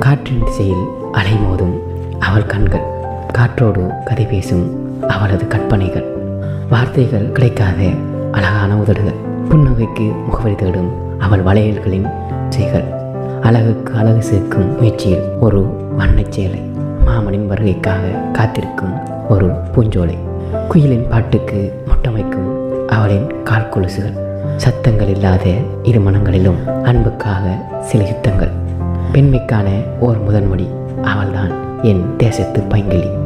காற்றின் திசையில் அலைமோதும் அவள் கண்கள் காற்றோடு கதை பேசும் அவளது கற்பனைகள் வார்த்தைகள் கிடைக்காத அழகான உதடுகள் புன்னகைக்கு முகவரி தேடும் அவள் வளையல்களின் செய்கள் அழகுக்கு அழகு சேர்க்கும் முயற்சியில் ஒரு வண்ணச் சேலை மாமனின் வருகைக்காக காத்திருக்கும் ஒரு பூஞ்சோலை குயிலின் பாட்டுக்கு மொட்டமைக்கும் அவளின் கால் கொலுசுகள் சத்தங்கள் இல்லாத இரு மனங்களிலும் அன்புக்காக சில யுத்தங்கள் பெண்மைக்கான ஓர் முதன்மொழி அவள்தான் என் தேசத்து பைங்கிலி